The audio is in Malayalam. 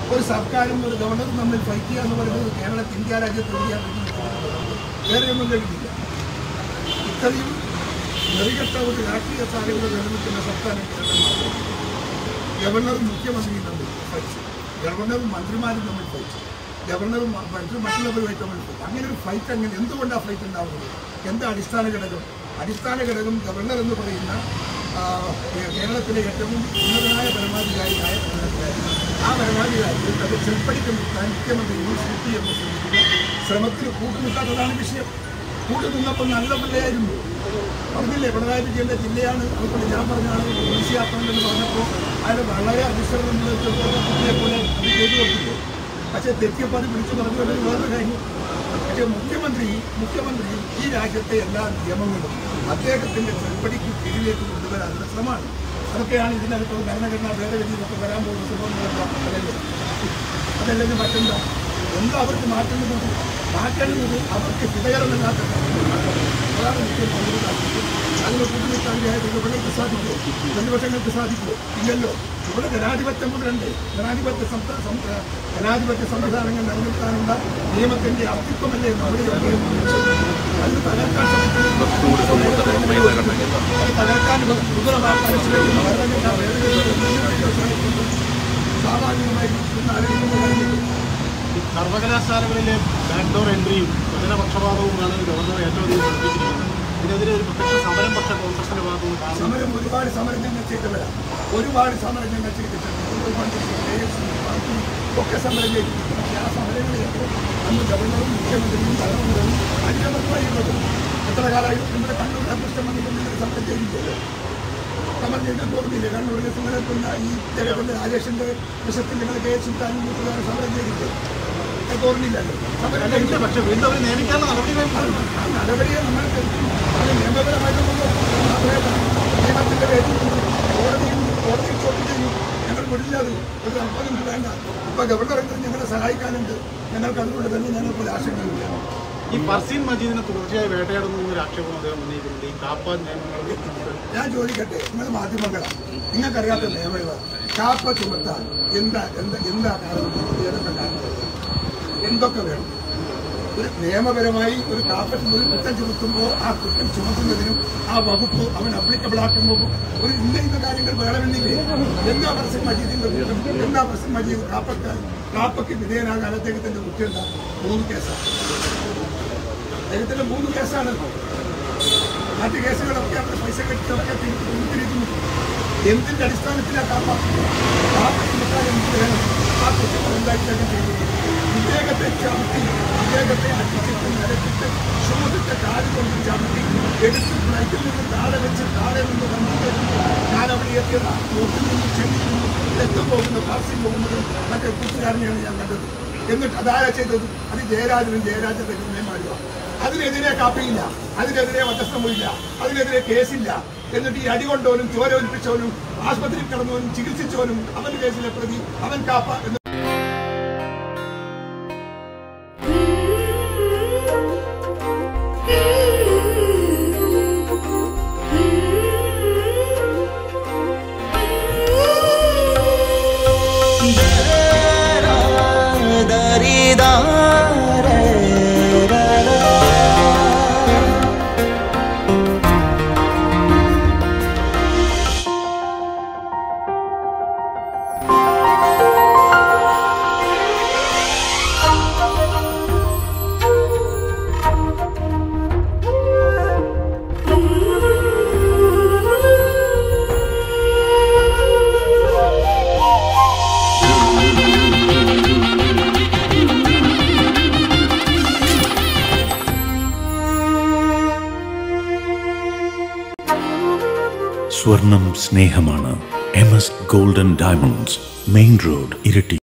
ഒരു സർക്കാരും ഒരു ഗവർണറും തമ്മിൽ ഫൈറ്റ് ചെയ്യുക എന്ന് പറയുന്നത് കേരളത്തിൽ ഇന്ത്യ രാജ്യത്ത് ഇന്ത്യ വേറെ ഒന്നും കഴിക്കില്ല ഇത്രയും നെറികെട്ട ഒരു രാഷ്ട്രീയ സാധ്യത നിലനിൽക്കുന്ന സംസ്ഥാനം കേരളം മാത്രമാണ് ഗവർണറും മുഖ്യമന്ത്രിയും തമ്മിൽ ഫൈറ്റ് ഗവർണറും മന്ത്രിമാരും തമ്മിൽ ഫൈറ്റ് ഗവർണറും മ- മറ്റു മറ്റുള്ളവരുമായി തമ്മിൽ ഫൈറ്റ് അങ്ങനെ ഒരു ഫൈറ്റ് അങ്ങനെ എന്തുകൊണ്ടാണ് ഫൈറ്റ് ഉണ്ടാവുന്നത് എന്താ അടിസ്ഥാന ഘടകം അടിസ്ഥാന ഘടകം ഗവർണർ എന്ന് പറയുന്ന ആ, കേരളത്തിലെ ഏറ്റവും ഉന്നതനായ പരമാധികാരിയായ ഭരണാധികാരി ആ ഭരണാധികാരി അത് ചെൽപ്പടിക്ക് മുക്കാൻ മുഖ്യമന്ത്രിയും സി പി എം ശ്രമത്തിൽ കൂട്ടുമുട്ടാത്തതാണ് വിഷയം കൂട്ടു നിന്നപ്പോൾ നല്ല പിള്ളയായിരുന്നു പറഞ്ഞില്ലേ പിണറായി വിജയന്റെ ജില്ലയാണ് അതുകൊണ്ട് ഞാൻ പറഞ്ഞാണ് ഈസിയാക്കണമെന്ന് പറഞ്ഞപ്പോൾ അയാൾ വളരെ അനുസരണമുള്ള കുട്ടിയെ പോലെ അത് ചെയ്തു കൊടുത്തില്ലേ പക്ഷേ തെറ്റിയപ്പോൾ അത് വിളിച്ചു പറഞ്ഞു വരുന്നത് വേറെ കാര്യം പക്ഷേ മുഖ്യമന്ത്രി മുഖ്യമന്ത്രി ഈ രാജ്യത്തെ എല്ലാ നിയമങ്ങളും അദ്ദേഹത്തിന്റെ ചെറുപ്പടിക്ക് കീഴിലേക്ക് കൊണ്ടുവരാനുള്ള ശ്രമമാണ് അതൊക്കെയാണ് ഇതിനകത്ത് ഭരണഘടനാ ഭേദഗതിയിലൊക്കെ വരാൻ പോകുന്ന ശ്രമങ്ങളെല്ലാം അതല്ലേ അതല്ലെങ്കിൽ മറ്റെന്താ എന്താ അവർക്ക് മാറ്റേണ്ടത് മാറ്റേണ്ടത് അവർക്ക് ഹിതകരമല്ലാത്ത കാര്യങ്ങൾ അതാണ് മുഖ്യമന്ത്രി അതിന് കൂട്ടുനിൽക്കാൻ ഇടപെടലുകൾക്ക് സാധിക്കുമോ പ്രതിപക്ഷങ്ങൾക്ക് സാധിക്കുമോ ഇല്ലല്ലോ ഇവിടെ ജനാധിപത്യം മുതലുണ്ട് ജനാധിപത്യ സംസ്ഥാ- സം- ജനാധിപത്യ സംവിധാനങ്ങൾ നിലനിർത്താനുള്ള നിയമത്തിന്റെ അസ്തിത്വമല്ലേ നമ്മുടെ അത് തകർക്കാൻ ശ്രമിക്കുന്നത് അത് തകർക്കാൻ ദുർബലമാക്കാൻ ശ്രമിക്കുന്ന ഭരണഘടനാ ഭേദഗതി സ്വാഭാവികമായി ഇന്ന് ആലോചിക്കുന്ന കാര്യങ്ങൾ സർവകലാശാലകളിലെ ബാക്ക്ഡോർ എൻട്രിയും സ്വജനപക്ഷപാതവുമാണ് ഗവർണർ ഏറ്റവും അധികം പഠിപ്പിച്ചിരിക്കുന്നത് ഇതിനെതിരെ ഒരു പ്രത്യക്ഷ സമരം പക്ഷ കോൺഗ്രസിന്റെ ഭാഗത്തുനിന്ന് കാണുന്നു സമരം ഒരുപാട് സമരം ഞങ്ങൾ ചെയ്തവരാണ് ഒരുപാട് സമരം ഞങ്ങൾ ചെയ്തിട്ടുണ്ട് ഒരു മന്ത്രി AFC, പാർട്ടി ഒക്കെ സമരം ചെയ്തിട്ടുണ്ട് പക്ഷേ ആ സമരങ്ങളെയൊക്കെ അന്ന് ഗവർണറും മുഖ്യമന്ത്രിയും ധനമന്ത്രിയും അന്യമന്ത്രിയുള്ളത് എത്ര കാലമായി നമ്മുടെ കണ്ണൂർ അദൃഷ്ടം വന്നിട്ടുണ്ടെങ്കിൽ സമരം ചെയ്തില്ലല്ലോ സമരം ചെയ്തിട്ട് ഓർമ്മയില്ലേ കണ്ണൂരിലെ സമരത്തിൽ ഈ ജഗത്തിന്റെ രാജേഷിന്റെ വിഷത്തിൽ നിങ്ങൾ കെ സുൽത്താനും കൂട്ടുകാർ സമരം ചെയ്തില്ലേ അത് ഓർമ്മയില്ലല്ലോ സമരം അല്ല, ഇല്ല പക്ഷെ വീണ്ടും അവർ നിയമിക്കാനുള്ള നടപടി വേണം ആ നടപടിയെ നമ്മൾ അത് നിയമപരമായിട്ടുള്ള നിയമത്തിന്റെ പേരിൽ കോടതിയിൽ കോടതിയിൽ ചോദ്യം ചെയ്യും ഞങ്ങൾ വിടില്ല അത് ഒരു അല്പം വേണ്ട ഇപ്പൊ ഗവർണർ എങ്കിലും ഞങ്ങളെ സഹായിക്കാനുണ്ട് ഞങ്ങൾക്ക് അതുകൊണ്ട് തന്നെ ഞങ്ങൾക്ക് ആശങ്കയില്ല ഈ ഫർസീൻ മജീദിനെ തുടർച്ചയായി വേട്ടയാടുന്നു എന്നൊരു ആക്ഷേപം അദ്ദേഹം ഉന്നയിക്കുന്നുണ്ട് ഈ കാപ്പ നിയമങ്ങളിൽ ഞാൻ ചോദിക്കട്ടെ നിങ്ങൾ മാധ്യമങ്ങളാണ് നിങ്ങൾക്കറിയാത്ത നിയമം കാപ്പ ചുമത്താൻ എന്താ എന്താ എന്താ കാരണം ഏതൊക്കെ കാരണം എന്തൊക്കെ വേണം ഒരു നിയമപരമായി ഒരു കാപ്പറ്റ് ഒരു കുറ്റം ചുമത്തുമ്പോൾ ആ കുറ്റം ചുമത്തുന്നതിനും ആ വകുപ്പ് അവൻ അപ്ലിക്കബിൾ ആക്കുമ്പോൾ ഒരു ഇന്ന ഇന്ന കാര്യങ്ങൾ വേണമെന്നില്ലേ എന്താ പ്രസൻ മജീദിന്റെ കുറ്റം എന്താ പ്രസൻ മജീദ് കാപ്പക്ക് കാപ്പയ്ക്ക് വിധേയനാകാൻ അദ്ദേഹത്തിന്റെ കുറ്റം എന്താ മൂന്ന് കേസാണ് അദ്ദേഹത്തിന്റെ മൂന്ന് കേസാണ് മറ്റ് കേസുകളൊക്കെ അവിടെ പൈസ കെട്ടിയൊക്കെ തിരിച്ചിരിക്കുന്നു എന്തിന്റെ അടിസ്ഥാനത്തിലാണ് കാപ്പ കാപ്പ ചുമത്താൻ എന്ത് വേണം ആ കുറ്റങ്ങൾ എന്തായിട്ടൊക്കെ ചെയ്യുന്നത് ഇദ്ദേഹത്തെ ചവിട്ടി ഇദ്ദേഹത്തെ അടിച്ചിട്ട് നിരത്തിട്ട് ഷൂതിട്ട കാല് കൊണ്ട് ചവിട്ടി എടുത്ത് ഫ്ലൈറ്റിൽ നിന്ന് താഴെ വെച്ച് താഴെ നിന്ന് വന്നിട്ട് ഞാൻ അവിടെ എത്തിയത് റോട്ടിൽ നിന്ന് ചെടി എത്തും പോകുന്ന പാർസി പോകുന്നത് മറ്റേ കൂട്ടുകാരനെയാണ് ഞാൻ കണ്ടത് എന്നിട്ട് അതാരാ ചെയ്തത് അത് ജയരാജനും ജയരാജന്റെ ഗുണമാരുമാണ് അതിനെതിരെ കാപ്പിയില്ല അതിനെതിരെ വധശ്രമമില്ല അതിനെതിരെ കേസില്ല എന്നിട്ട് ഈ അടി കൊണ്ടവനും ചോര ഒലിപ്പിച്ചവനും ആശുപത്രിയിൽ കിടന്നവനും ചികിത്സിച്ചവനും അവൻ കേസിലെ പ്രതി അവൻ കാപ്പ എന്ന് സ്വർണം സ്നേഹമാണ് M S golden diamonds main road ഇരട്ടി